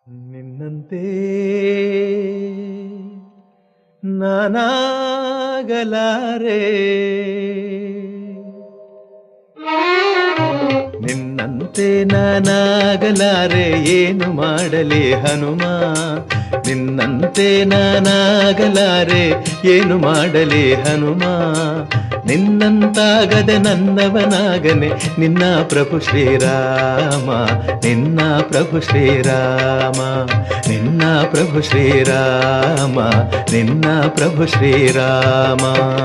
ನಿನ್ನಂತೆ ನಾನಾಗಲಾರೆ ನಿನ್ನಂತೆ ನಾನಾಗಲಾರೆ ಏನು ಮಾಡಲಿ ಹನುಮ ನಿನ್ನಂತೆ ನಾನಾಗಲಾರೆ ಏನು ಮಾಡಲಿ ಹನುಮ ನಿನ್ನಂತಾಗದೆ ನನ್ನವನಾಗನೆ ನಿನ್ನ ಪ್ರಭು ಶ್ರೀರಾಮ ನಿನ್ನ ಪ್ರಭು ಶ್ರೀರಾಮ ನಿನ್ನ ಪ್ರಭು ಶ್ರೀರಾಮ ನಿನ್ನ ಪ್ರಭು ಶ್ರೀರಾಮ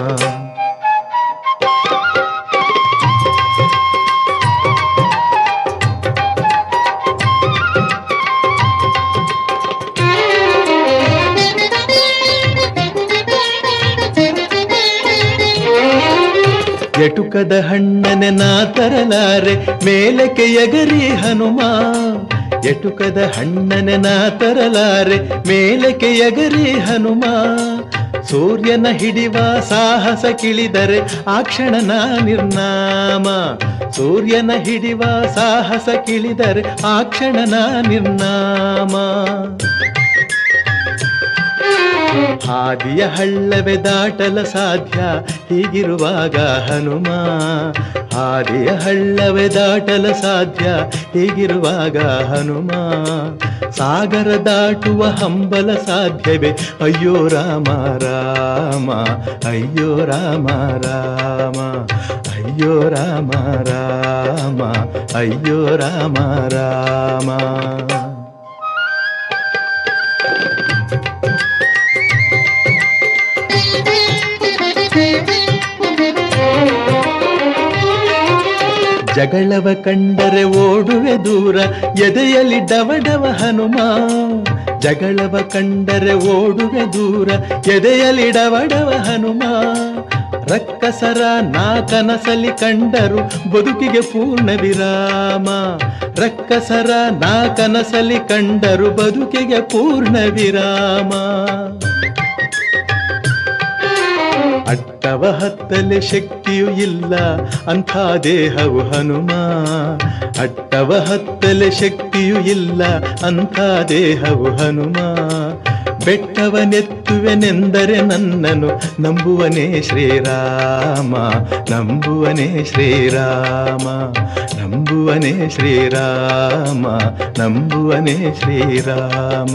ಎಟುಕದ ಹಣ್ಣನೆ ನಾ ತರಲಾರೆ ಮೇಲಕ್ಕೆ ಎಗರಿ ಹನುಮ ಎಟುಕದ ಹಣ್ಣನೆ ನಾ ತರಲಾರೆ ಮೇಲಕ್ಕೆ ಎಗರಿ ಹನುಮ ಸೂರ್ಯನ ಹಿಡಿವ ಸಾಹಸ ಕಿಳಿದರೆ ಆ ಕ್ಷಣ ನಾ ನಿರ್ನಾಮ ಸೂರ್ಯನ ಹಿಡಿವ ಸಾಹಸ ಕಿಳಿದರೆ ಆ ಕ್ಷಣ ನಾ ನಿರ್ನಾಮ ಹಾದಿಯ ಹಳ್ಳವೇ ದಾಟಲ ಸಾಧ್ಯ ಹೀಗಿರುವಾಗ ಹನುಮ ಹಾದಿಯ ಹಳ್ಳವೇ ದಾಟಲ ಸಾಧ್ಯ ಹೀಗಿರುವಾಗ ಹನುಮ ಸಾಗರ ದಾಟುವ ಹಂಬಲ ಸಾಧ್ಯವೇ ಅಯ್ಯೋ ರಾಮ ರಾಮ ಅಯ್ಯೋ ರಾಮ ರಾಮ ಅಯ್ಯೋ ರಾಮ ರಾಮ ಅಯ್ಯೋ ರಾಮ ರಾಮ ಜಗಳವ ಕಂಡರೆ ಓಡುವೆ ದೂರ ಎದೆಯಲ್ಲಿ ಡವಡವ ಹನುಮ ಜಗಳವ ಕಂಡರೆ ಓಡುವೆ ದೂರ ಎದೆಯಲ್ಲಿ ಡವಡವ ಹನುಮ ರಕ್ಕಸರ ನಾ ಕನಸಲಿ ಕಂಡರು ಬದುಕಿಗೆ ಪೂರ್ಣ ವಿರಾಮ ರಕ್ಕಸರ ನಾ ಕನಸಲಿ ಕಂಡರು ಬದುಕಿಗೆ ಪೂರ್ಣ ವಿರಾಮ ಅಟ್ಟವ ಹತ್ತಲೆ ಶಕ್ತಿಯೂ ಇಲ್ಲ ಅಂಥ ದೇಹವು ಹನುಮ ಅಟ್ಟವ ಹತ್ತಲೆ ಶಕ್ತಿಯೂ ಇಲ್ಲ ಅಂಥ ದೇಹವು ಹನುಮ ಬೆಟ್ಟವನೆತ್ತುವೆನೆಂದರೆ ನನ್ನನು ನಂಬುವನೇ ಶ್ರೀರಾಮ ನಂಬುವನೇ ಶ್ರೀರಾಮ ನಂಬುವನೇ ಶ್ರೀರಾಮ ನಂಬುವನೇ ಶ್ರೀರಾಮ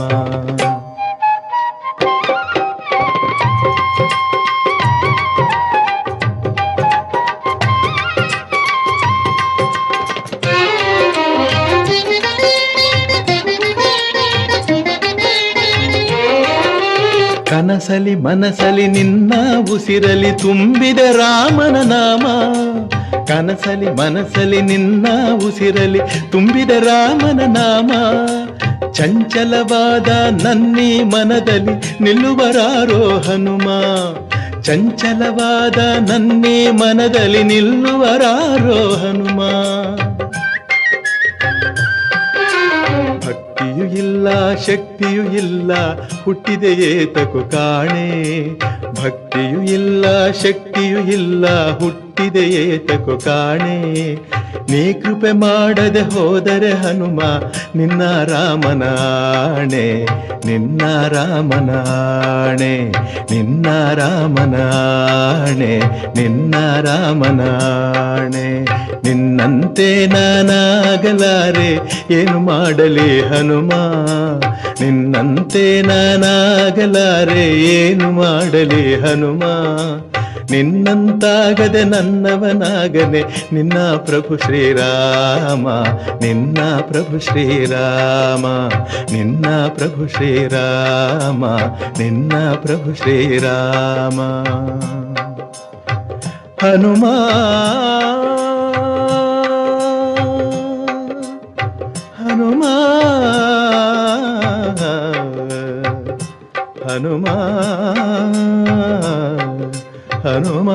ಕನಸಲಿ ಮನಸಲಿ ನಿನ್ನ ಉಸಿರಲಿ ತುಂಬಿದೆ ರಾಮನ ನಾಮ ಕನಸಲಿ ಮನಸಲಿ ನಿನ್ನ ಉಸಿರಲಿ ತುಂಬಿದೆ ರಾಮನ ನಾಮ ಚಂಚಲವಾದ ನನ್ನೀ ಮನದಲ್ಲಿ ನಿಲ್ಲುವರಾರೋ ಹನುಮ ಚಂಚಲವಾದ ನನ್ನೀ ಮನದಲ್ಲಿ ನಿಲ್ಲುವರಾರೋ ಹನುಮ ಭಕ್ತಿಯೂ ಇಲ್ಲ ಶಕ್ತಿಯೂ ಇಲ್ಲ ಹುಟ್ಟಿದೆ ಏತಕು ಕಾಣೆ ಭಕ್ತಿಯೂ ಇಲ್ಲ ಶಕ್ತಿಯೂ ಇಲ್ಲ ಹುಟ್ಟಿದೆ ಏತಕು ಕಾಣೆ ನೀ ಕೃಪೆ ಮಾಡದೆ ಹೋದರೆ ಹನುಮ ನಿನ್ನ ರಾಮನಾಣೆ ನಿನ್ನ ರಾಮನಾಣೆ ನಿನ್ನ ರಾಮನಾಣೆ ನಿನ್ನ ರಾಮನಾಣೆ ನಿನ್ನಂತೆ ನಾನಾಗಲಾರೆ ಏನು ಮಾಡಲಿ ಹನುಮ ನಿನ್ನಂತೆ ನಾನಾಗಲಾರೆ ಏನು ಮಾಡಲಿ ಹನುಮ ನಿನ್ನಂತಾಗದೆ ನನ್ನವನಾಗನೆ ನಿನ್ನ ಪ್ರಭು ಶ್ರೀರಾಮ ನಿನ್ನ ಪ್ರಭು ಶ್ರೀರಾಮ ನಿನ್ನ ಪ್ರಭು ಶ್ರೀರಾಮ ನಿನ್ನ ಪ್ರಭು ಶ್ರೀರಾಮ ಹನುಮ ಹನುಮ ಹನುಮ ಹನುಮ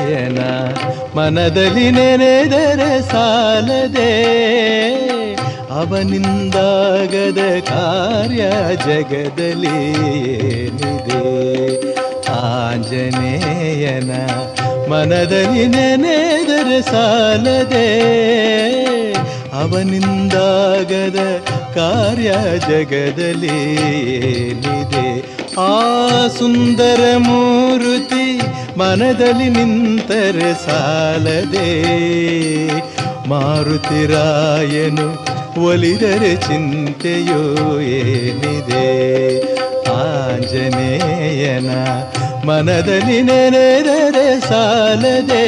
ಮನದಲ್ಲಿ ನೆನೆದರೆ ಸಾಲದೆ ಅವನಿಂದಾಗದ ಕಾರ್ಯ ಜಗದಲ್ಲಿ ಏನಿದೆ ಆಂಜನೇಯನ ಮನದಲ್ಲಿ ನೆನೆದರೆ ಸಾಲದೆ ಅವನಿಂದಾಗದ ಕಾರ್ಯ ಜಗದಲ್ಲಿ ಏನಿದೆ ಆ ಸುಂದರ ಮೂರುತಿ ಮನದಲ್ಲಿ ನಿಂತರೆ ಸಾಲದೆ ಮಾರುತಿರಾಯನು ಒಲಿದರೆ ಚಿಂತೆಯೋ ಏನಿದೆ ಆಂಜನೇಯನ ಮನದಲ್ಲಿ ನೆನೆದರೆ ಸಾಲದೆ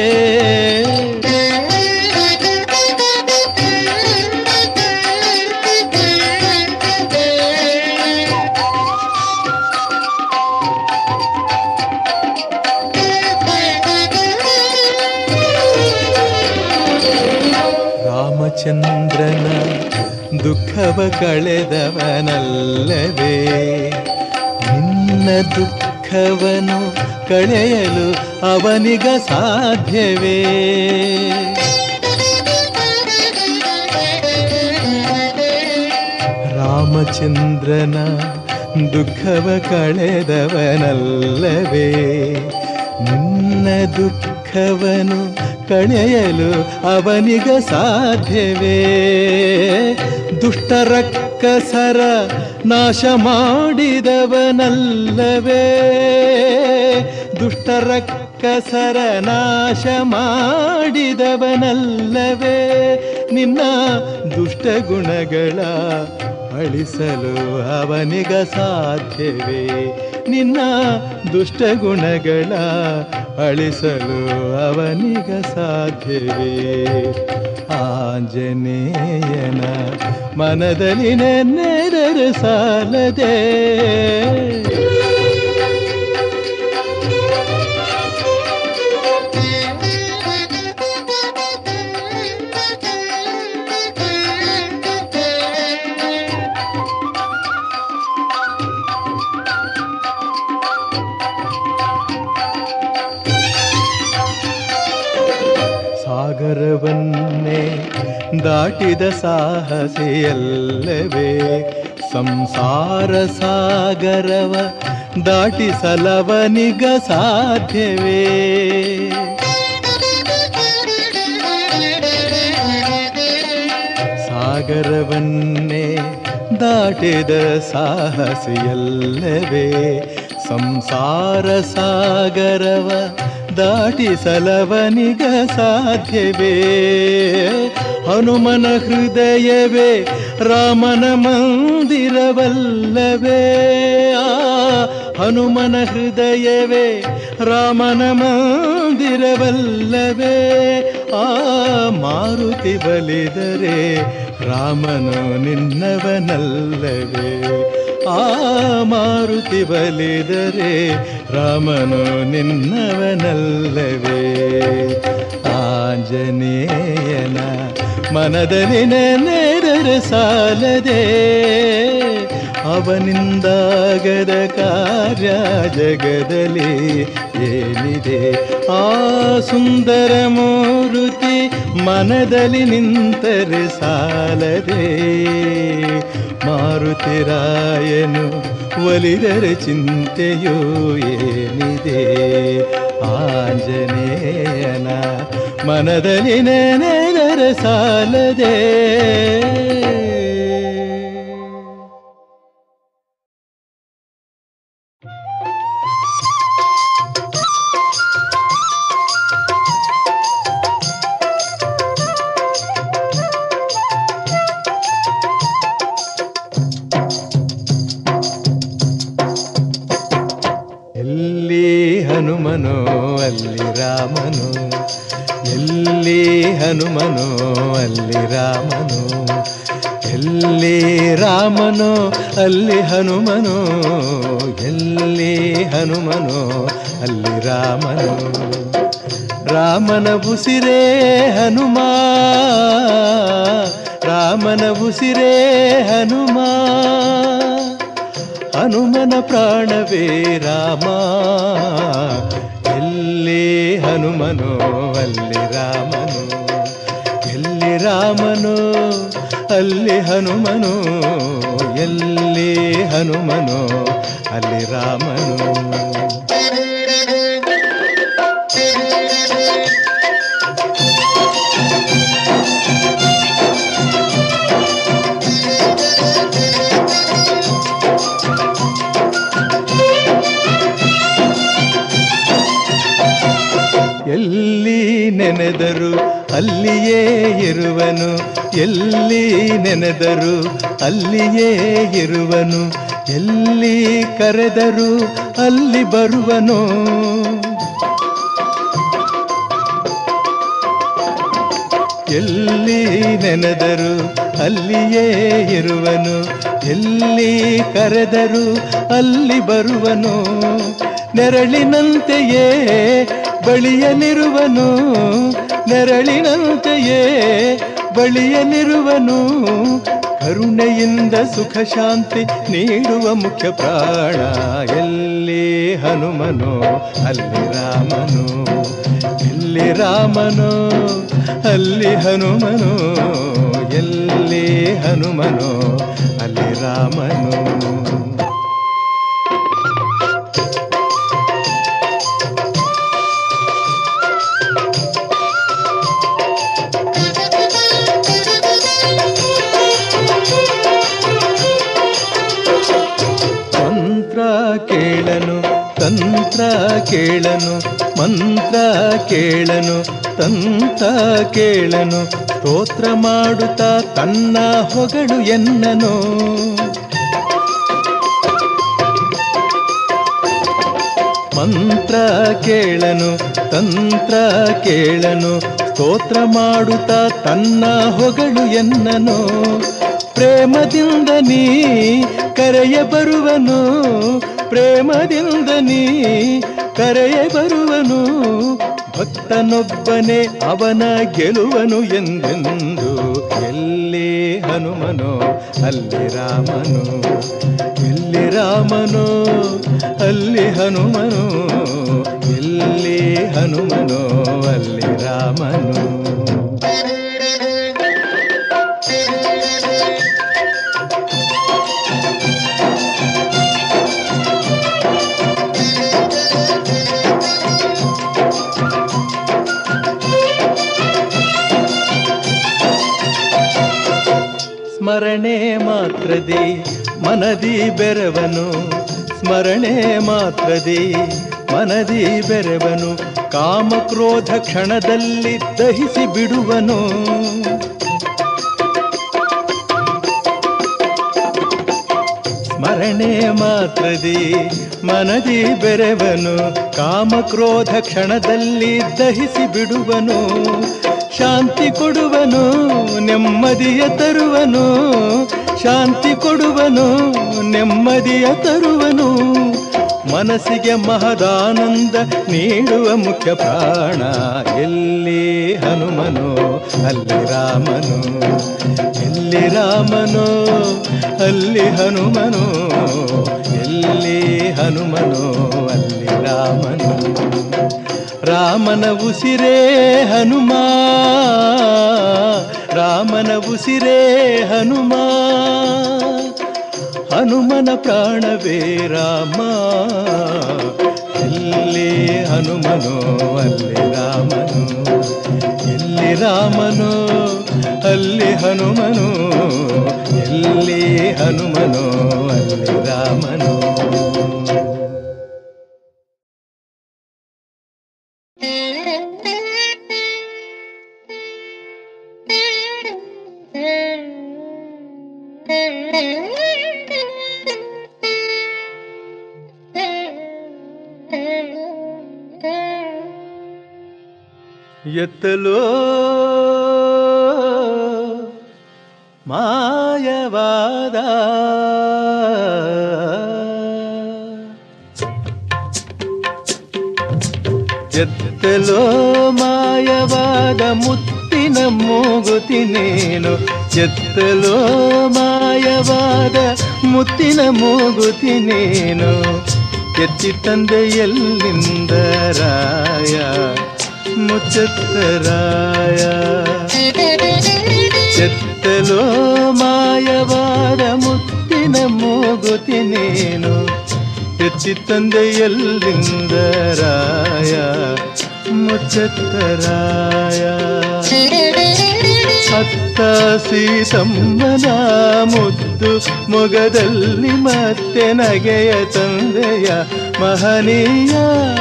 ರಾಮಚಂದ್ರನ ದುಃಖವ ಕಳೆದವನಲ್ಲವೇ ನಿನ್ನ ದುಃಖವನು ಕಳೆಯಲು ಅವನಿಗ ಸಾಧ್ಯವೇ ರಾಮಚಂದ್ರನ ದುಃಖವ ಕಳೆದವನಲ್ಲವೇ ನಿನ್ನ ದುಃಖವನು ಕಳೆಯಲು ಅವನಿಗ ಸಾಧ್ಯವೇ ದುಷ್ಟರಕ್ಕಸರ ನಾಶ ಮಾಡಿದವನಲ್ಲವೇ ದುಷ್ಟರಕ್ಕಸರ ನಾಶ ಮಾಡಿದವನಲ್ಲವೇ ನಿನ್ನ ದುಷ್ಟ ಗುಣಗಳ ಅಳಿಸಲು ಅವನಿಗ ಸಾಧ್ಯವೇ ನಿನ್ನ ದುಷ್ಟ ಗುಣಗಳ ಅಳಿಸಲು ಅವನಿಗ ಸಾಧ್ಯವೇ ಆಂಜನೇಯನ ಮನದಲ್ಲಿ ನೆನೆದರೆ ಸಾಲದೆ ಸಾಗರವನ್ನೇ ದಾಟಿದ ಸಾಹಸಿಯಲ್ಲವೇ ಸಂಸಾರ ಸಾಗರವ ದಾಟಿಸಲವನಿಗ ಸಾಧ್ಯವೇ ಸಾಗರವನ್ನೇ ದಾಟಿದ ಸಾಹಸಿಯಲ್ಲವೇ ಸಂಸಾರ ಸಾಗರವ ದಾಟಿಸಲವನಿಗ ಸಾಧ್ಯವೇ ಹನುಮನ ಹೃದಯವೇ ರಾಮನ ಮಂದಿರವಲ್ಲವೇ ಆ ಹನುಮನ ಹೃದಯವೇ ರಾಮನ ಮಂದಿರವಲ್ಲವೇ ಆ ಮಾರುತಿ ಬಲಿದರೆ ರಾಮನು ನಿನ್ನವನಲ್ಲವೇ ಆ ಮಾರುತಿ ಬಲಿದರೆ ರಾಮನು ನಿನ್ನವನಲ್ಲವೇ ಆಂಜನೇಯನ ಮನದಲ್ಲಿ ನೆನೆದರೆ ಸಾಲದೆ ಅವನಿಂದಾಗದ ಕಾರ್ಯ ಜಗದಲ್ಲಿ ಏನಿದೆ ಆ ಸುಂದರ ಮೂರುತಿ ಮನದಲ್ಲಿ ನಿಂತರೆ ಸಾಲದೆ ಮಾರುತಿರಾಯನು ಒಲಿದರೆ ಚಿಂತೆಯೋ ಏನಿದೆ ಆಂಜನೇಯನ ಮನದಲ್ಲಿ ನೆನೆದರೆ ಸಾಲದೆ ಎಲ್ಲಿ ಹನುಮನೋ ಅಲ್ಲಿ ರಾಮನು ಎಲ್ಲಿ ಹನುಮನೋ ಅಲ್ಲಿ ರಾಮನು ಎಲ್ಲಿ ರಾಮನೋ ಅಲ್ಲಿ ಹನುಮನೋ ಎಲ್ಲಿ ಹನುಮನೋ ಅಲ್ಲಿ ರಾಮನು ರಾಮನ ಉಸಿರೇ ಹನುಮ ರಾಮನ ಉಸಿರೇ ಹನುಮ ಹನುಮನ ಪ್ರಾಣವೇ ರಾಮ ಎಲ್ಲಿ ಹನುಮನೋ ಅಲ್ಲಿ ರಾಮನು ಎಲ್ಲಿ ರಾಮನು ಅಲ್ಲಿ ಹನುಮನು ಎಲ್ಲಿ ಹನುಮನು ಅಲ್ಲಿ ರಾಮನು ಎಲ್ಲಿ ನೆನೆದರು ಅಲ್ಲಿಯೇ ಇರುವನು ಎಲ್ಲಿ ನೆನೆದರು ಅಲ್ಲಿಯೇ ಇರುವನು ಎಲ್ಲಿ ಕರೆದರು ಅಲ್ಲಿ ಬರುವನು ಎಲ್ಲಿ ನೆನೆದರು ಅಲ್ಲಿಯೇ ಇರುವನು ಎಲ್ಲಿ ಕರೆದರು ಅಲ್ಲಿ ಬರುವನು ನೆರಳಿನಂತೆಯೇ ಬಳಿಯಲಿರುವನು ನೆರಳಿನಂತೆಯೇ ಬಳಿಯಲಿರುವನು ಕರುಣೆಯಿಂದ ಸುಖ ಶಾಂತಿ ನೀಡುವ ಮುಖ್ಯ ಪ್ರಾಣ ಎಲ್ಲಿ ಹನುಮನು ಅಲ್ಲಿ ರಾಮನು ಎಲ್ಲಿ ರಾಮನು ಅಲ್ಲಿ ಹನುಮನು ಎಲ್ಲಿ ಹನುಮನು ಅಲ್ಲಿ ರಾಮನು ಮಂತ್ರ ಕೇಳನು ತಂತ್ರ ಕೇಳನು ಮಂತ್ರ ಕೇಳನು ತಂತ್ರ ಕೇಳನು ಸ್ತೋತ್ರ ಮಾಡುತ್ತಾ ತನ್ನ ಹೊಗಳು ಎನ್ನನು ಮಂತ್ರ ಕೇಳನು ತಂತ್ರ ಕೇಳನು ಸ್ತೋತ್ರ ಮಾಡುತ್ತಾ ತನ್ನ ಹೊಗಳು ಎನ್ನನು ಪ್ರೇಮದಿಂದ ನೀ ಕರೆಯ ಬರುವನು ಪ್ರೇಮದಿಂದ ನೀ ಕರೆಯ ಬರುವನು ಭಕ್ತನೊಬ್ಬನೇ ಅವನ ಗೆಲುವನು ಎಂದೆಂದು ಎಲ್ಲಿ ಹನುಮನೋ ಅಲ್ಲಿ ರಾಮನು ಎಲ್ಲಿ ರಾಮನೋ ಅಲ್ಲಿ ಹನುಮನು ಎಲ್ಲಿ ಹನುಮನೋ ಅಲ್ಲಿ ರಾಮನು ಸ್ಮರಣೆ ಮಾತ್ರದಿ ಮನದಿ ಬೆರವನು ಸ್ಮರಣೆ ಮಾತ್ರದಿ ಮನದಿ ಬೆರವನು ಕಾಮ ಕ್ರೋಧ ಕ್ಷಣದಲ್ಲಿ ದಹಿಸಿ ಬಿಡುವನು ಸ್ಮರಣೆ ಮಾತ್ರದಿ ಮನದಿ ಬೆರೆವನು ಕಾಮ ಕ್ರೋಧ ಕ್ಷಣದಲ್ಲಿ ದಹಿಸಿ ಬಿಡುವನು ಶಾಂತಿ ಕೊಡುವನು ನೆಮ್ಮದಿಯ ತರುವನು ಶಾಂತಿ ಕೊಡುವನು ನೆಮ್ಮದಿಯ ತರುವನು ಮನಸ್ಸಿಗೆ ಮಹದಾನಂದ ನೀಡುವ ಮುಖ್ಯ ಪ್ರಾಣ ಎಲ್ಲಿ ಹನುಮನು ಅಲ್ಲಿ ರಾಮನು ಎಲ್ಲಿ ರಾಮನು ಅಲ್ಲಿ ಹನುಮನು ಎಲ್ಲಿ ಹನುಮನು ಅಲ್ಲಿ ರಾಮನು ರಾಮನ ಉಸಿರೇ ಹನುಮ ರಾಮನ ಉಸಿರೇ ಹನುಮ ಹನುಮನ ಪ್ರಾಣವೇ ರಾಮ ಎಲ್ಲಿ ಹನುಮನು ಅಲ್ಲಿ ರಾಮನು ಎಲ್ಲಿ ರಾಮನು ಅಲ್ಲಿ ಹನುಮನು ಎಲ್ಲಿ ಹನುಮನು ಅಲ್ಲಿ ರಾಮನು ಎತ್ತಲೋ ಮಾಯವಾದ ಎತ್ತಲೋ ಮಾಯವಾದ ಮುತ್ತಿನ ಮೂಗುತಿನೇನು ಎತ್ತಲೋ ಮಾಯವಾದ ಮುತ್ತಿನ ಮೂಗುತಿನೇನು ಎತ್ತಿ ತಂದೆ ಎಲ್ಲಿಂದ ರಾಯ ಮುಚ್ಚತ್ತರಾಯ ಎತ್ತಲೋ ಮಾಯವಾದ ಮುತ್ತಿನ ಮೂಗುತಿ ನೀನು ಎತ್ತಿ ತಂದೆ ಎಲ್ಲಿಂದ ರಾಯ ಮುಚ್ಚತ್ತರಾಯ ಅತ್ತ ಸೀತಮ್ಮನ ಮುದ್ದು ಮೊಗದಲ್ಲಿ ಮತ್ತೆ ನಗೆಯ ತಂದೆಯ ಮಹನೀಯ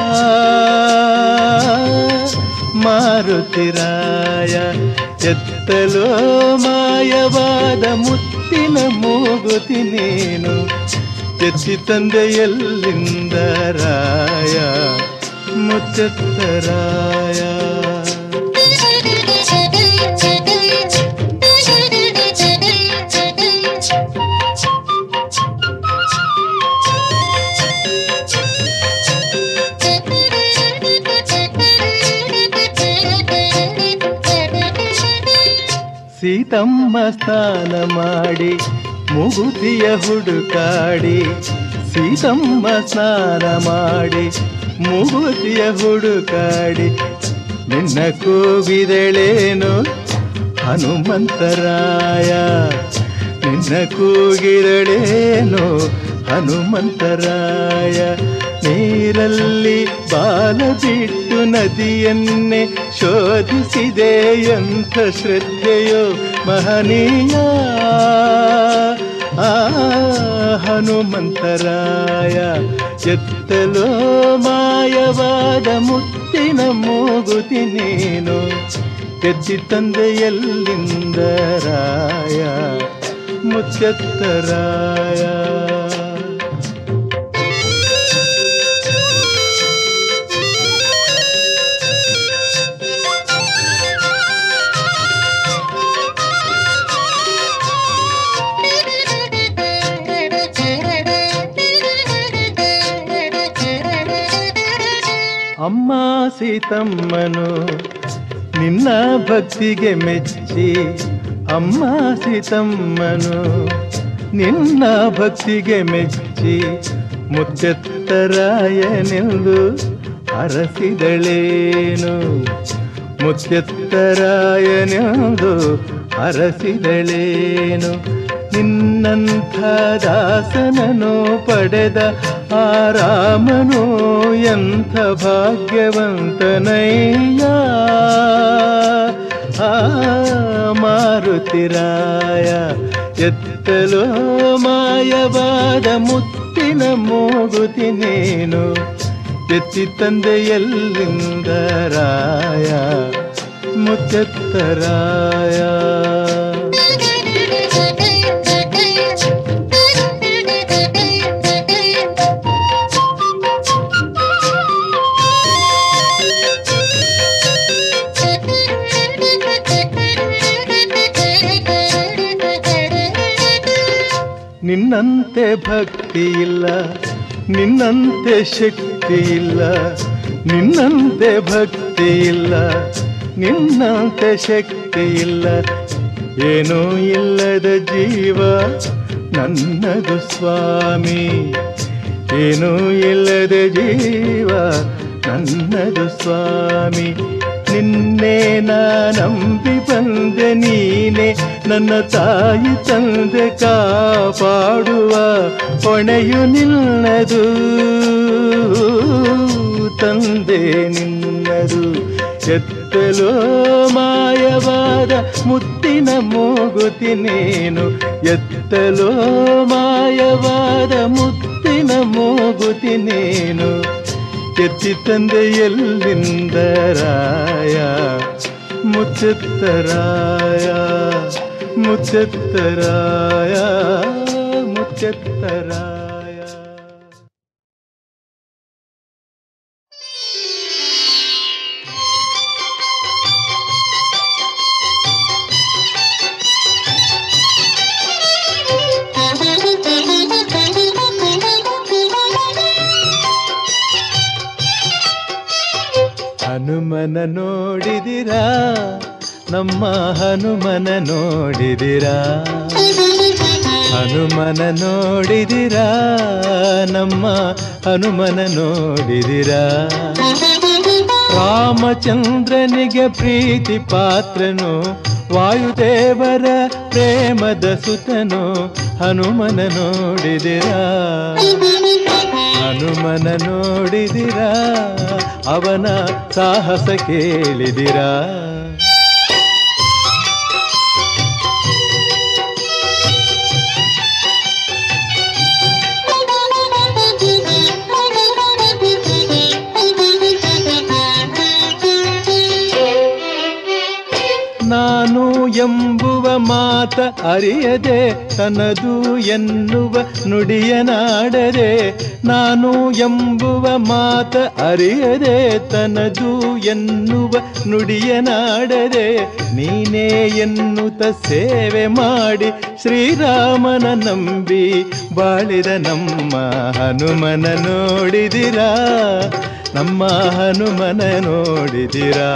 ಮಾರುತಿರಾಯ ಎತ್ತಲೋ ಮಾಯವಾದ ಮುತ್ತಿನ ಮೂಗುತಿ ನೀನು ಎತ್ತಿ ತಂದೆ ಎಲ್ಲಿಂದ ರಾಯ ಮುಚ್ಚತ್ತರಾಯ ಸೀತಮ್ಮ ಸ್ನಾನ ಮಾಡಿ ಮುಗುತಿಯ ಹುಡುಕಾಡಿ ಸೀತಮ್ಮ ಸ್ನಾನ ಮಾಡಿ ಮುಗುತಿಯ ಹುಡುಕಾಡಿ ನಿನ್ನ ಕೂಗಿದಳೇನು ಹನುಮಂತರಾಯ ನಿನ್ನ ಕೂಗಿದಳೇನು ಹನುಮಂತರಾಯ ನೀರಲ್ಲಿ ಬಾಲ ಬಿಟ್ಟು ನದಿಯನ್ನೇ ಶೋಧಿಸಿದೆ ಎಂಥ ಶ್ರದ್ಧೆಯೋ ಮಹನೀಯ ಆ ಹನುಮಂತರಾಯ ಎತ್ತಲೋ ಮಾಯವಾದ ಮುತ್ತಿನ ಮೂಗುತಿ ನೀನು ಎತ್ತಿ ತಂದೆ ಎಲ್ಲಿಂದ ರಾಯ ಮುಚ್ಚತ್ತರಾಯ ಅಮ್ಮ ಸೀತಮ್ಮನು ನಿನ್ನ ಭಕ್ತಿಗೆ ಮೆಚ್ಚಿ ಅಮ್ಮ ಸೀತಮ್ಮನು ನಿನ್ನ ಭಕ್ತಿಗೆ ಮೆಚ್ಚಿ ಮುಚ್ಚತ್ತರಾಯನೆಂದು ಅರಸಿದಳೇನು ಮುಚ್ಚತ್ತರಾಯನೆಂದು ಅರಸಿದಳೇನು ನಿನ್ನಂಥ ದಾಸನನು ಪಡೆದ ಆ ರಾಮನು ಎಂಥ ಭಾಗ್ಯವಂತನಯ್ಯ ಆ ಮಾರುತಿರಾಯ ಎತ್ತಲೋ ಮಾಯವಾದ ಮುತ್ತಿನ ಮೂಗುತಿ ನೀನು ಎತ್ತಿ ತಂದೆ ಎಲ್ಲಿಂದ ರಾಯ ಮುಚ್ಚತ್ತರಾಯ ನಿನ್ನಂತೆ ಭಕ್ತಿ ಇಲ್ಲ ನಿನ್ನಂತೆ ಶಕ್ತಿ ಇಲ್ಲ ನಿನ್ನಂತೆ ಭಕ್ತಿ ಇಲ್ಲ ನಿನ್ನಂತೆ ಶಕ್ತಿ ಇಲ್ಲ ಏನೂ ಇಲ್ಲದ ಜೀವ ನನ್ನದು ಸ್ವಾಮಿ ಏನೂ ಇಲ್ಲದ ಜೀವ ನನ್ನದು ಸ್ವಾಮಿ ನಿನ್ನೆ ನಾ ನಂಬಿ ಬಂದೆ ನೀನೆ ನನ್ನ ತಾಯಿ ತಂದೆ ಕಾಪಾಡುವ ಹೊಣೆಯು ನಿನ್ನದು ತಂದೆ ನಿನ್ನದು ಎತ್ತಲೋ ಮಾಯವಾದ ಮುತ್ತಿನ ಮೂಗುತಿ ನೀನು ಎತ್ತಲೋ ಮಾಯವಾದ ಮುತ್ತಿನ ಮೂಗುತಿ ನೀನು ಎತ್ತಿ ತಂದೆ ಎಲ್ಲಿಂದ ರಾಯ ಮುಚ್ಚತ್ತರಾಯ ಮುಚ್ಚತ್ತರಾಯ ಮುಚ್ಚತ್ತರಾಯ ಹನುಮನ ನೋಡಿದಿರಾ ನಮ್ಮ ಹನುಮನ ನೋಡಿದಿರಾ ಹನುಮನ ನೋಡಿದಿರಾ ನಮ್ಮ ಹನುಮನ ನೋಡಿದಿರಾ ರಾಮಚಂದ್ರನಿಗೆ ಪ್ರೀತಿ ಪಾತ್ರನು ವಾಯುದೇವರ ಪ್ರೇಮದ ಸುತನು ಹನುಮನ ನೋಡಿದಿರಾ ಹನುಮನ ನೋಡಿದಿರಾ ಅವನ ಸಾಹಸ ಕೇಳಿದಿರಾ ನಾನು ಎಂಬುವ ಮಾತ ಅರಿಯದೆ ತನದು ಎನ್ನುವ ನುಡಿಯನಾಡದೆ ನಾನು ಎಂಬುವ ಮಾತ ಅರಿಯದೆ ತನದು ಎನ್ನುವ ನುಡಿಯನಾಡದೆ ನೀನೇ ಎನ್ನುತ್ತ ಸೇವೆ ಮಾಡಿ ಶ್ರೀರಾಮನ ನಂಬಿ ಬಾಳಿದ ನಮ್ಮ ಹನುಮನ ನೋಡಿದಿರಾ ನಮ್ಮ ಹನುಮನ ನೋಡಿದಿರಾ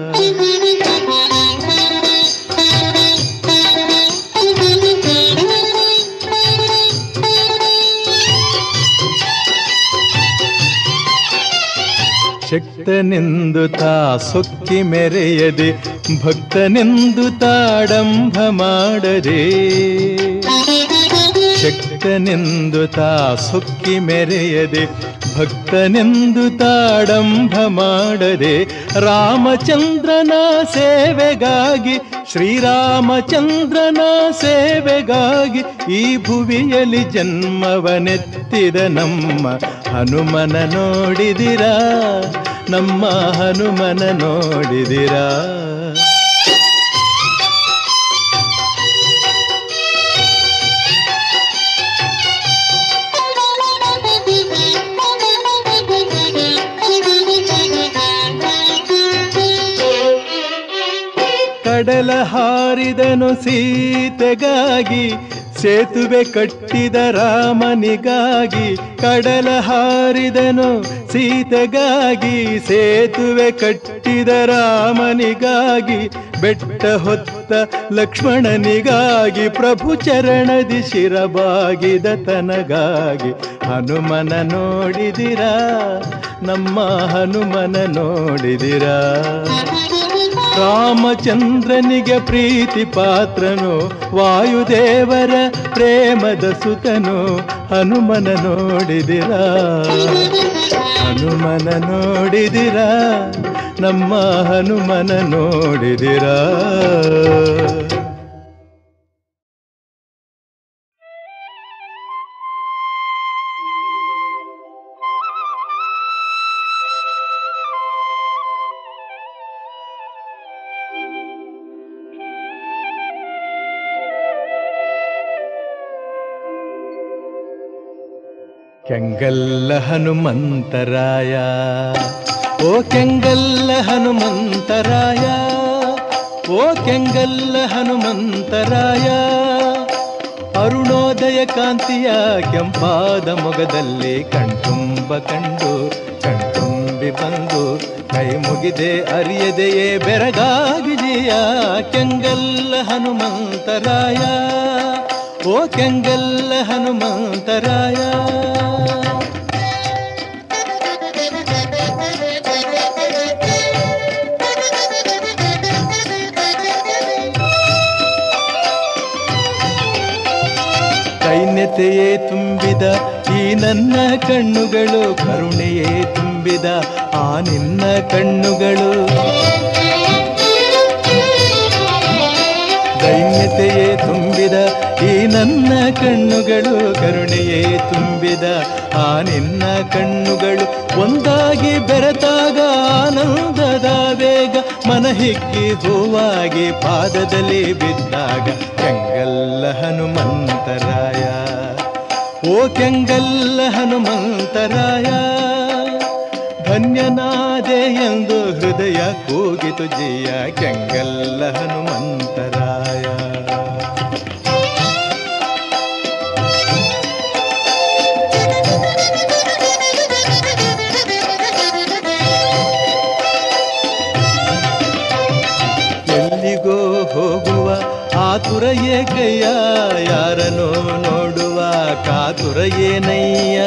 ಶಕ್ತನೆಂದು ತಾ ಸೊಕ್ಕಿ ಮೆರೆಯದೆ ಭಕ್ತನೆಂದು ತಾಡಂಭ ಮಾಡದೆ ಶಕ್ತನೆಂದು ತಾ ಸೊಕ್ಕಿ ಮೆರೆಯದೆ ಭಕ್ತನೆಂದು ತಾಡಂಭ ಮಾಡದೆ ರಾಮಚಂದ್ರನ ಸೇವೆಗಾಗಿ ಶ್ರೀರಾಮಚಂದ್ರನ ಸೇವೆಗಾಗಿ ಈ ಭುವಿಯಲ್ಲಿ ಜನ್ಮವನೆತ್ತಿದ ನಮ್ಮ ಹನುಮನ ನೋಡಿದಿರಾ ನಮ್ಮ ಹನುಮನ ನೋಡಿದಿರಾ ಕಡಲ ಹಾರಿದನು ಸೀತೆಗಾಗಿ ಸೇತುವೆ ಕಟ್ಟಿದ ರಾಮನಿಗಾಗಿ ಕಡಲ ಹಾರಿದನು ಸೀತೆಗಾಗಿ ಸೇತುವೆ ಕಟ್ಟಿದ ರಾಮನಿಗಾಗಿ ಬೆಟ್ಟ ಹೊತ್ತ ಲಕ್ಷ್ಮಣನಿಗಾಗಿ ಪ್ರಭು ಚರಣದಿ ಶಿರಬಾಗಿದ ತನಗಾಗಿ ಹನುಮನ ನೋಡಿದಿರಾ ನಮ್ಮ ಹನುಮನ ನೋಡಿದಿರಾ ರಾಮಚಂದ್ರನಿಗೆ ಪ್ರೀತಿ ಪಾತ್ರನು ವಾಯುದೇವರ ಪ್ರೇಮದ ಸುತನು ಹನುಮನ ನೋಡಿದಿರಾ ಹನುಮನ ನೋಡಿದಿರಾ ನಮ್ಮ ಹನುಮನ ನೋಡಿದಿರಾ ಕೆಂಗಲ್ಲ ಹನುಮಂತರಾಯ ಓ ಕೆಂಗಲ್ಲ ಹನುಮಂತರಾಯ ಓ ಕೆಂಗಲ್ಲ ಹನುಮಂತರಾಯ ಅರುಣೋದಯ ಕಾಂತಿಯ ಕೆಂಪಾದ ಮೊಗದಲ್ಲಿ ಕಣ್ತುಂಬ ಕಂಡು ಕಣ್ತುಂಬಿ ಬಂದು ಕೈ ಮುಗಿದೆ ಅರಿಯದೆಯೇ ಬೆರಗಾಗಿದೆಯ ಕೆಂಗಲ್ಲ ಹನುಮಂತರಾಯ ಓ ಕೆಂಗಲ್ಲ ಹನುಮಂತರಾಯ ದೈನ್ಯತೆಯೇ ತುಂಬಿದ ಈ ನನ್ನ ಕಣ್ಣುಗಳು ಕರುಣೆಯೇ ತುಂಬಿದ ಆ ನಿನ್ನ ಕಣ್ಣುಗಳು ದೈನ್ಯತೆಯೇ ತುಂಬಿದ ಈ ನನ್ನ ಕಣ್ಣುಗಳು ಕರುಣೆಯೇ ತುಂಬಿದ ಆ ನಿನ್ನ ಕಣ್ಣುಗಳು ಒಂದಾಗಿ ಬೆರೆತಾಗ ಆನಂದದ ವೇಗ ಮನ ಹಿಕ್ಕಿ ಹೂವಾಗಿ ಪಾದದಲ್ಲಿ ಬಿದ್ದಾಗ ಕೆಂಗಲ್ಲ ಹನುಮಂತರಾಯ ಓ ಕೆಂಗಲ್ಲ ಹನುಮಂತರಾಯ ಧನ್ಯನಾದೆ ಎಂದು ಹೃದಯ ಕೂಗಿತು ಜಿಯ ಕೆಂಗಲ್ಲ ಹನುಮಂತರಾಯ ಎಲ್ಲಿಗೋ ಹೋಗುವ ಆತುರ ಏಕಯ್ಯ ಯಾರನೋ ನೋಡುವ ಕಾತುರ ಏನಯ್ಯ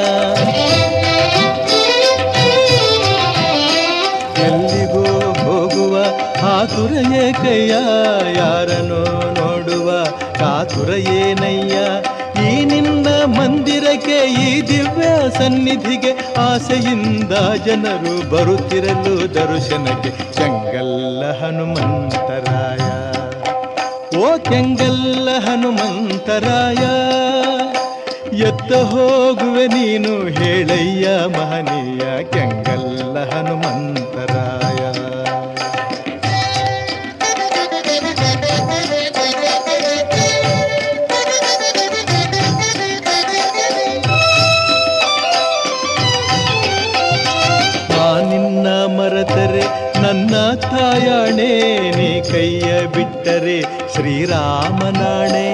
ಎಲ್ಲಿಗೋ ಹೋಗುವ ಆತುರ ಏಕಯ್ಯ ಯಾರನೋ ತುರಯೇನಯ್ಯ ಈ ನಿನ್ನ ಮಂದಿರಕ್ಕೆ ಈ ದಿವ್ಯ ಸನ್ನಿಧಿಗೆ ಆಸೆಯಿಂದ ಜನರು ಬರುತ್ತಿರಲು ದರ್ಶನಕ್ಕೆ ಕೆಂಗಲ್ಲ ಹನುಮಂತರಾಯ ಓ ಕೆಂಗಲ್ಲ ಹನುಮಂತರಾಯ ಎತ್ತ ಹೋಗುವೆ ನೀನು ಹೇಳಯ್ಯ ಮಹನೀಯ ಕೆಂಗಲ್ಲ ಹನುಮಂತರಾಯ ಆ ನಿನ್ನ ಮರೆತರೆ ನನ್ನ ತಾಯಾಣೆ ನೀ ಕೈಯ ಬಿಟ್ಟರೆ ಶ್ರೀರಾಮನಾಣೆ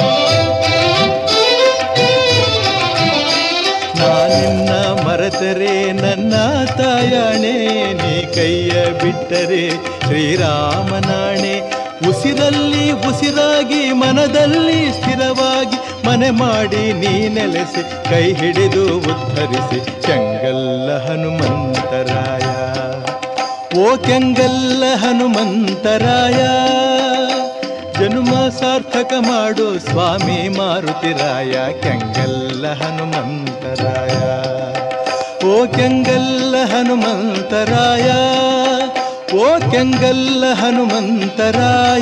ನಾನಿನ್ನ ಮರೆತರೆ ನನ್ನ ತಾಯಾಣೆ ನೀ ಕೈಯ ಬಿಟ್ಟರೆ ಶ್ರೀರಾಮನಾಣೆ ಉಸಿರಲ್ಲಿ ಉಸಿರಾಗಿ ಮನದಲ್ಲಿ ಸ್ಥಿರವಾಗಿ ಮನೆ ಮಾಡಿ ನೀ ನೆಲೆಸಿ ಕೈ ಹಿಡಿದು ಉದ್ಧರಿಸಿ ಕೆಂಗಲ್ಲ ಹನುಮಂತರಾಯ ಓ ಕೆಂಗಲ್ಲ ಹನುಮಂತರಾಯ ಜನ್ಮ ಸಾರ್ಥಕ ಮಾಡು ಸ್ವಾಮಿ ಮಾರುತಿರಾಯ ಕೆಂಗಲ್ಲ ಹನುಮಂತರಾಯ ಓ ಕೆಂಗಲ್ಲ ಹನುಮಂತರಾಯ ಓ ಕೆಂಗಲ್ಲ ಹನುಮಂತರಾಯ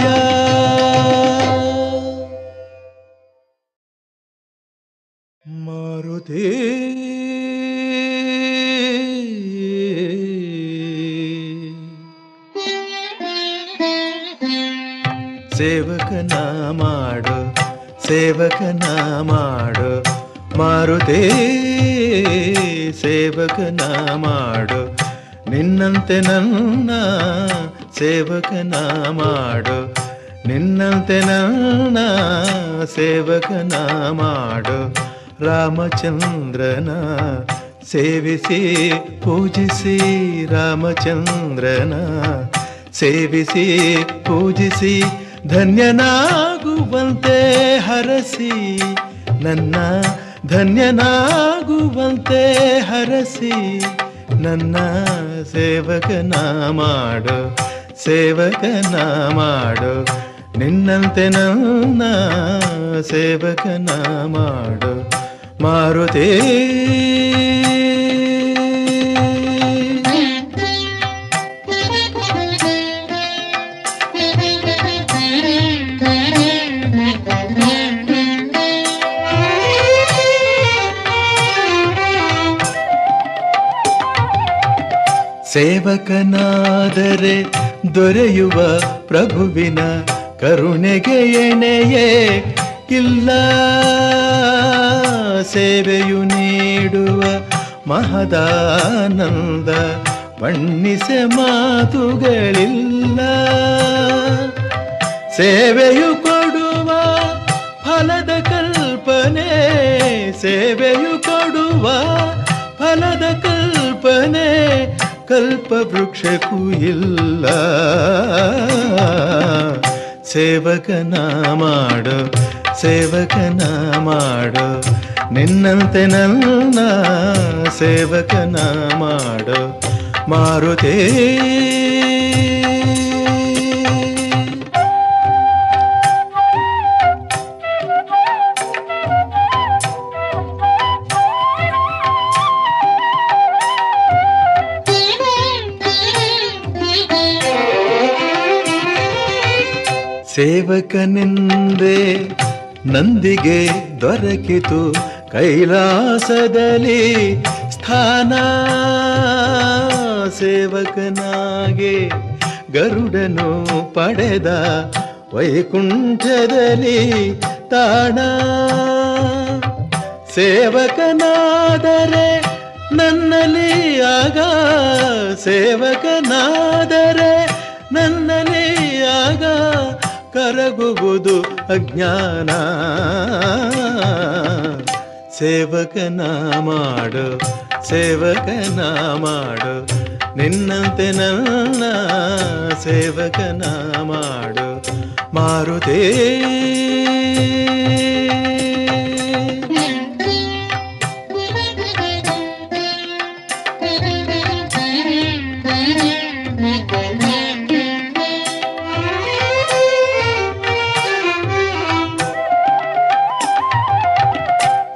ಮಾರುತಿ ಸೇವಕನ ಮಾಡು ಸೇವಕನ ಮಾಡು ಮಾರುತೇ ಸೇವಕನ ಮಾಡು ನಿನ್ನಂತೆ ನನ್ನ ಸೇವಕನ ಮಾಡು ನಿನ್ನಂತೆ ನನ್ನ ಸೇವಕನ ಮಾಡು ರಾಮಚಂದ್ರನ ಸೇವಿಸಿ ಪೂಜಿಸಿ ರಾಮಚಂದ್ರನ ಸೇವಿಸಿ ಪೂಜಿಸಿ ಧನ್ಯನಾಗುವಂತೆ ಹರಸಿ ನನ್ನ ಧನ್ಯನಾಗುವಂತೆ ಹರಸಿ ನನ್ನ ಸೇವಕನ ಮಾಡು ಸೇವಕನ ಮಾಡು ನಿನ್ನಂತೆ ನನ್ನ ಸೇವಕನ ಮಾಡು ಮಾರುತೇ ಸೇವಕನಾದರೆ ದೊರೆಯುವ ಪ್ರಭುವಿನ ಕರುಣೆಗೆ ಎಣೆಯೇ ಇಲ್ಲ ಸೇವೆಯು ನೀಡುವ ಮಹದಾನಂದ ಬಣ್ಣಿಸೆ ಮಾತುಗಳಿಲ್ಲ ಸೇವೆಯು ಕೊಡುವ ಫಲದ ಕಲ್ಪನೆ ಸೇವೆಯು ಕೊಡುವ ಫಲದ ಕಲ್ಪನೆ ಕಲ್ಪ ವೃಕ್ಷಕ್ಕೂ ಇಲ್ಲ ಸೇವಕನ ಮಾಡು ಸೇವಕನ ಮಾಡು ನಿನ್ನಂತೆ ನನ್ನ ಸೇವಕನ ಮಾಡು ಮಾರುತೇ ಸೇವಕನೆಂದೇ ನಂದಿಗೆ ದೊರಕಿತು ಕೈಲಾಸದಲ್ಲಿ ಸ್ಥಾನ ಸೇವಕನಾಗೆ ಗರುಡನು ಪಡೆದ ವೈಕುಂಠದಲ್ಲಿ ತಾಣ ಸೇವಕನಾದರೆ ನನ್ನಲ್ಲಿ ಆಗ ಸೇವಕನಾದರೆ ನನ್ನಲ್ಲಿ ಆಗ ಕರಗುವುದು ಅಜ್ಞಾನ ಸೇವಕನ ಮಾಡು ಸೇವಕನ ಮಾಡು ನಿನ್ನಂತೆ ನನ್ನ ಸೇವಕನ ಮಾಡು ಮಾರುತೇ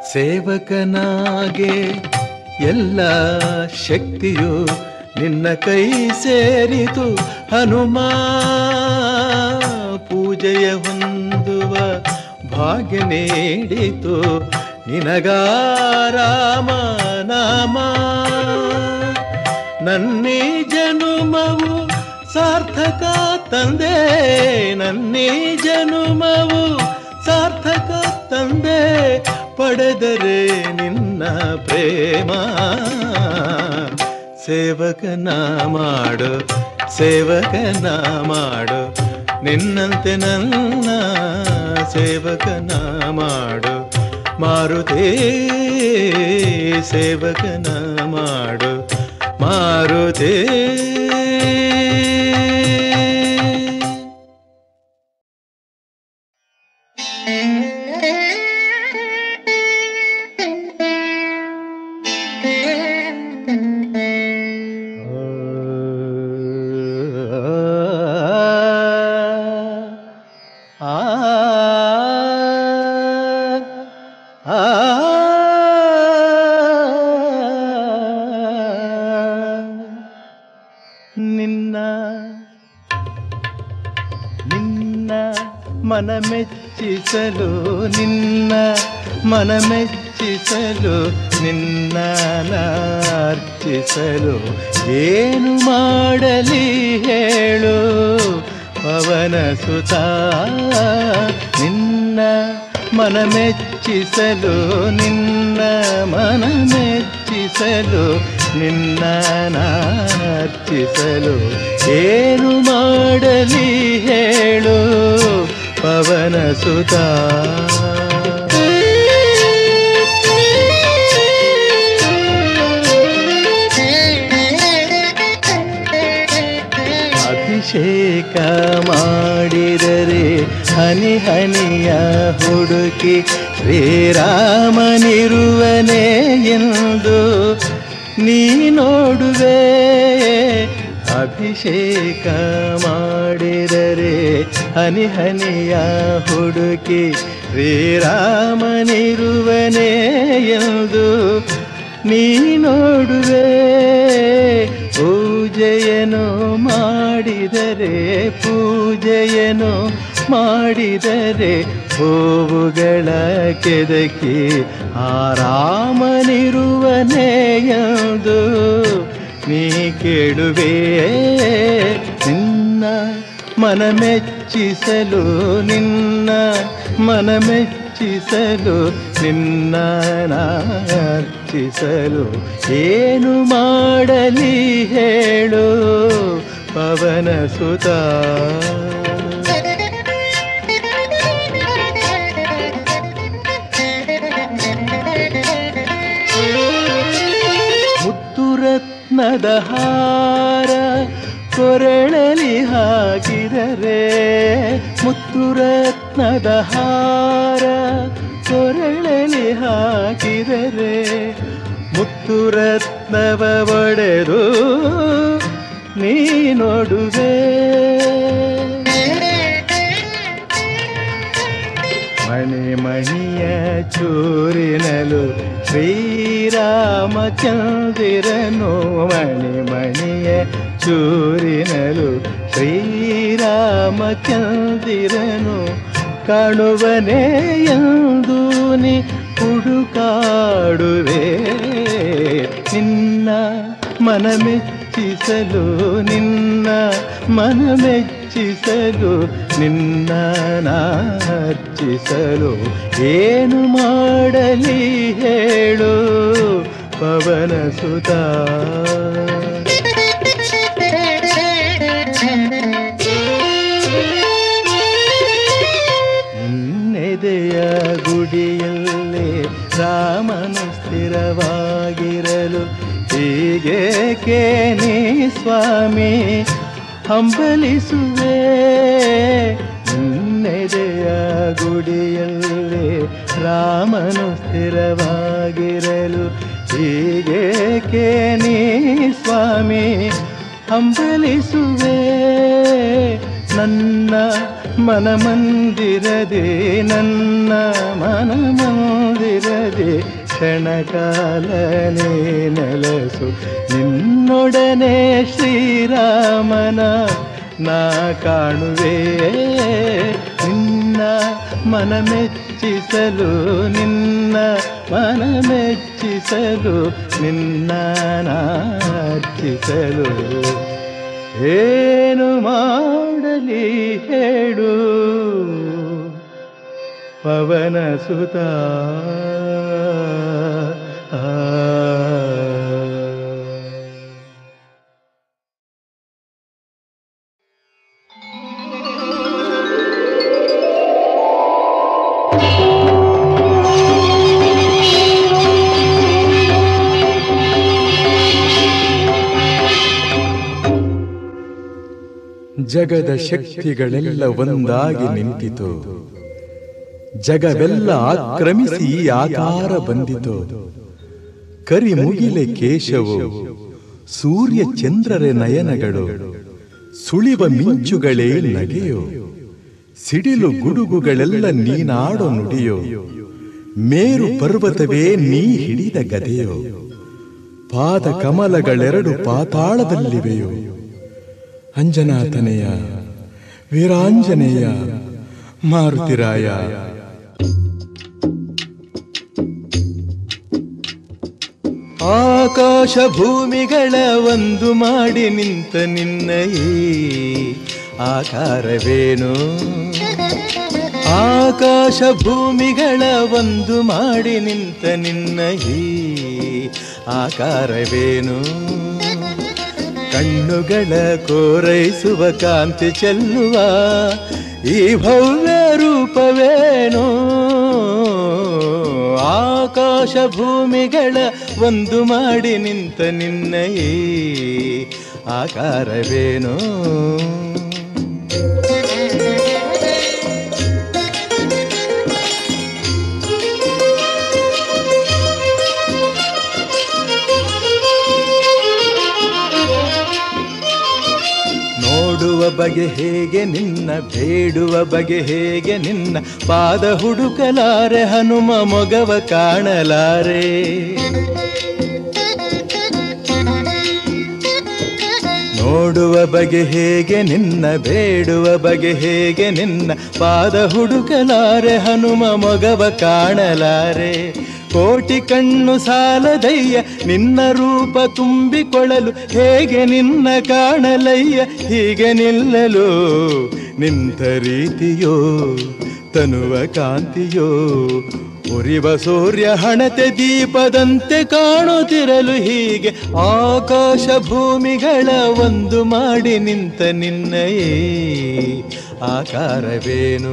ಸೇವಕನಾಗೆ ಎಲ್ಲ ಶಕ್ತಿಯು ನಿನ್ನ ಕೈ ಸೇರಿತು ಹನುಮ ಪೂಜೆಯ ಹೊಂದುವ ಭಾಗ್ಯ ನೀಡಿತು ನಿನಗಾರಾಮ ನಾಮ ನನ್ನೇ ಜನುಮವು ಸಾರ್ಥಕ ತಂದೆ ನನ್ನೇ ಜನುಮವು ಸಾರ್ಥಕ ತಂದೆ ಪಡೆದರೆ ನಿನ್ನ ಪ್ರೇಮ ಸೇವಕನ ಮಾಡು ಸೇವಕನ ಮಾಡು ನಿನ್ನಂತೆ ನನ್ನ ಸೇವಕನ ಮಾಡು ಮಾರುತೇ ಸೇವಕನ ಮಾಡು ಮಾರುತೇ ಆ ಆ ನಿನ್ನ ನಿನ್ನ ಮನ ಮೆಚ್ಚಿಸಲು ನಿನ್ನ ಮನ ಮೆಚ್ಚಿಸಲು ನಿನ್ನ ಅರ್ಚಿಸಲು ಏನು ಮಾಡಲಿ ಹೇಳು ಪವನ ಸುತ ನಿನ್ನ ಮನ ಮೆಚ್ಚಿಸಲು ನಿನ್ನ ಮನ ಮೆಚ್ಚಿಸಲು ನಿನ್ನ ನಾರ್ಚಿಸಲು ಏನು ಮಾಡಲಿ ಹೇಳು ಪವನ ಸುತ ಅಭಿಷೇಕ ಮಾಡಿದರೆ ಹನಿ ಹನಿಯ ಹುಡುಕಿ ಶ್ರೀರಾಮನಿರುವನೇ ಎಂದು ನೀ ನೋಡುವೆ ಅಭಿಷೇಕ ಮಾಡಿದರೆ ಹನಿ ಹನಿಯ ಹುಡುಕಿ ಶ್ರೀರಾಮನಿರುವನೇ ಎಂದು ನೀ ನೋಡುವೆ ಪೂಜೆಯನ್ನು ಮಾಡಿದರೆ ಪೂಜೆಯನ್ನು ಮಾಡಿದರೆ ಹೂವುಗಳ ಕೆದಕಿ ಆರಾಮನಿರುವನೇ ಎಂದು ನೀ ಕೇಳುವೆ ನಿನ್ನ ಮನ ಮೆಚ್ಚಿಸಲು ನಿನ್ನ ಮನ ಮೆಚ್ಚಿಸಲು ನಿನ್ನ ನಾರ್ಚಿಸಲು ಏನು ಮಾಡಲಿ ಹೇಳು ಪವನ ಸುತ ಮುತ್ತು ರತ್ನದ ಹಾರ ಕೊರಳಲಿ ಹಾಕಿದರೆ ಮುತ್ತು ರತ್ನದ ಹಾರ ಕೊರಳಲಿ ಹಾಕಿದರೆ ಮುತ್ತು ರತ್ನವ ಒಡೆದು ನೀ ನೋಡುವೆ ಮಣಿ ಮಣಿಯ ಚೂರಿನಲು ಶ್ರೀರಾಮಚಂದಿರನು ಮಣಿ ಮಣಿಯ ಚೂರಿನಲು ಶ್ರೀರಾಮಚಂದಿರನು ಕಾಣುವನೇ ಎಂದು ನೀ ಹುಡುಕಾಡುವೆ ನಿನ್ನ ಮನ ಮೆಚ್ಚಿಸಲು ನಿನ್ನ ಮನ ಮೆಚ್ಚಿಸಲು ನಿನ್ನ ನಾರ್ಚಿಸಲು ಏನು ಮಾಡಲಿ ಹೇಳು ಪವನ ಸುತ ನಿನ್ನೆದೆಯ ಗುಡಿಯಲ್ಲೇ ರಾಮನು ಸ್ಥಿರವಾಗಿರಲು ಹೀಗೇಕೆ ನೀ ಸ್ವಾಮಿ ಹಂಬಲಿಸುವೆ ನಿನ್ನೆದೆಯ ಗುಡಿಯಲ್ಲೇ ರಾಮನು ಸ್ಥಿರವಾಗಿರಲು ಹೀಗೇಕೆ ನೀ ಸ್ವಾಮಿ ಹಂಬಲಿಸುವೆ ನನ್ನ ಮನಮಂದಿರದೆ ನನ್ನ ಮನಮಂದಿರದೆ ಕ್ಷಣಕಾಲನೇ ನೆಲಸು ನಿನ್ನೊಡನೆ ಶ್ರೀರಾಮನ ನಾ ಕಾಣುವೆ ನಿನ್ನ ಮನ ಮೆಚ್ಚಿಸಲು ನಿನ್ನ ಮನ ಮೆಚ್ಚಿಸಲು ನಿನ್ನ ನಾಚಿಸಲು ಏನು ಮಾಡಲಿ ಹೇಳು ಪವನ ಸುತ ಜಗದ ಶಕ್ತಿಗಳೆಲ್ಲ ಒಂದಾಗಿ ನಿಂತಿತು ಜಗವೆಲ್ಲ ಆಕ್ರಮಿಸಿ ಆಕಾರ ಬಂದಿತು ಕರಿ ಮುಗಿಲೆ ಕೇಶವು ಸೂರ್ಯ ಚಂದ್ರರ ನಯನಗಳು ಸುಳಿವ ಮಿಂಚುಗಳೇ ನಗೆಯೋ ಸಿಡಿಲು ಗುಡುಗುಗಳೆಲ್ಲ ನೀನಾಡೋ ನುಡಿಯೋ ಮೇರು ಪರ್ವತವೇ ನೀ ಹಿಡಿದ ಗದೆಯೋ ಪಾದ ಕಮಲಗಳೆರಡು ಪಾತಾಳದಲ್ಲಿವೆಯೋ ಅಂಜನಾತನೆಯ ವೀರಾಂಜನೇಯ ಮಾರುತಿರಾಯ ಆಕಾಶ ಭೂಮಿಗಳ ಒಂದು ಮಾಡಿ ನಿಂತ ನಿನ್ನ ಈ ಆಕಾರವೇನು ಆಕಾಶ ಭೂಮಿಗಳ ಒಂದು ಮಾಡಿ ನಿಂತ ನಿನ್ನ ಈ ಆಕಾರವೇನು ಕಣ್ಣುಗಳ ಕೋರೈಸುವ ಕಾಂತಿ ಚೆಲ್ಲುವ ಈ ಭವ್ಯ ರೂಪವೇನು ಆಕಾಶ ಭೂಮಿಗಳ ಒಂದು ಮಾಡಿ ನಿಂತ ನಿನ್ನ ಈ ಆಕಾರವೇನು ನೋಡುವ ಬಗೆ ಹೇಗೆ ನಿನ್ನ ಬೇಡುವ ಬಗೆ ಹೇಗೆ ನಿನ್ನ ಪಾದ ಹುಡುಕಲಾರೆ ಹನುಮ ಮೊಗವ ಕಾಣಲಾರೆ ನೋಡುವ ಬಗೆ ಹೇಗೆ ನಿನ್ನ ಬೇಡುವ ಬಗೆ ಹೇಗೆ ನಿನ್ನ ಪಾದ ಹುಡುಕಲಾರೆ ಹನುಮ ಮೊಗವ ಕಾಣಲಾರೆ ಕೋಟಿ ಕಣ್ಣು ಸಾಲದಯ್ಯ ನಿನ್ನ ರೂಪ ತುಂಬಿಕೊಳ್ಳಲು ಹೇಗೆ ನಿನ್ನ ಕಾಣಲಯ್ಯ ಹೀಗೆ ನಿಲ್ಲಲು ನಿಂತ ರೀತಿಯೋ ತನುವ ಕಾಂತಿಯೋ ಉರಿವ ಸೂರ್ಯ ಹಣತೆ ದೀಪದಂತೆ ಕಾಣುತ್ತಿರಲು ಹೀಗೆ ಆಕಾಶ ಭೂಮಿಗಳ ಒಂದು ಮಾಡಿ ನಿಂತ ನಿನ್ನಯೇ ಆಕಾರವೇನು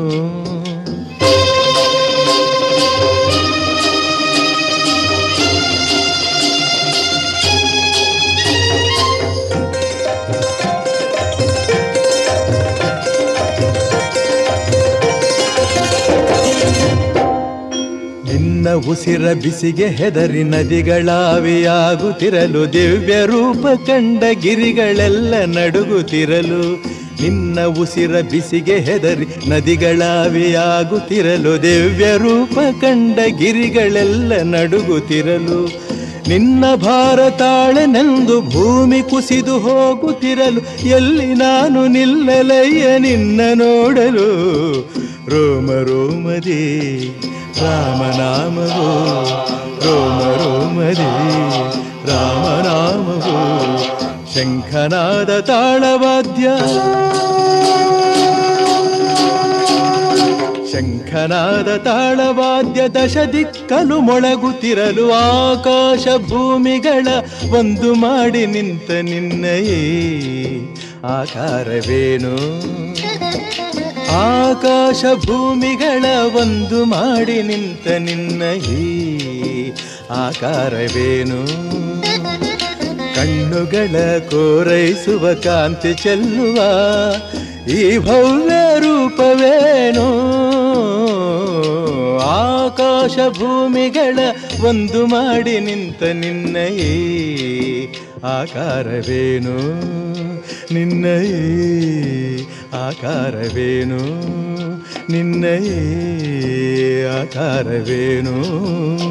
ನಿನ್ನ ಉಸಿರ ಬಿಸಿಗೆ ಹೆದರಿ ನದಿಗಳಾವಿಯಾಗುತ್ತಿರಲು ದಿವ್ಯ ರೂಪ ಕಂಡ ಗಿರಿಗಳೆಲ್ಲ ನಡುಗುತ್ತಿರಲು ನಿನ್ನ ಉಸಿರ ಬಿಸಿಗೆ ಹೆದರಿ ನದಿಗಳಾವಿಯಾಗುತ್ತಿರಲು ದಿವ್ಯ ರೂಪ ಕಂಡ ಗಿರಿಗಳೆಲ್ಲ ನಡುಗುತ್ತಿರಲು ನಿನ್ನ ಭಾರತಾಳೆನೆಂದು ಭೂಮಿ ಕುಸಿದು ಹೋಗುತ್ತಿರಲು ಎಲ್ಲಿ ನಾನು ನಿಲ್ಲಲಯ್ಯ ನಿನ್ನ ನೋಡಲು ರೋಮ ರೋಮದಿ ರಾಮನಾಮವೋ ರೋಮ ರೋಮದಿ ರಾಮನಾಮವೋ ಶಂಖನಾದ ತಾಳವಾದ್ಯ ಶಂಖನಾದ ತಾಳವಾದ್ಯ ದಶ ದಿಕ್ಕಲು ಮೊಳಗುತ್ತಿರಲು ಆಕಾಶ ಭೂಮಿಗಳ ಒಂದು ಮಾಡಿ ನಿಂತ ನಿನ್ನಯೇ ಆಕಾರವೇನು ಆಕಾಶ ಭೂಮಿಗಳ ಒಂದು ಮಾಡಿ ನಿಂತ ನಿನ್ನ ಈ ಆಕಾರವೇನು ಕಣ್ಣುಗಳ ಕೋರೈಸುವ ಕಾಂತಿ ಚೆಲ್ಲುವ ಈ ಭವ್ಯ ರೂಪವೇನು ಆಕಾಶ ಭೂಮಿಗಳ ಒಂದು ಮಾಡಿ ನಿಂತ ನಿನ್ನ ಈ ಆಕಾರವೇನು ನಿನ್ನಯೇ ಆಕಾರವೇನು ನಿನ್ನಯೇ ಆಕಾರವೇನು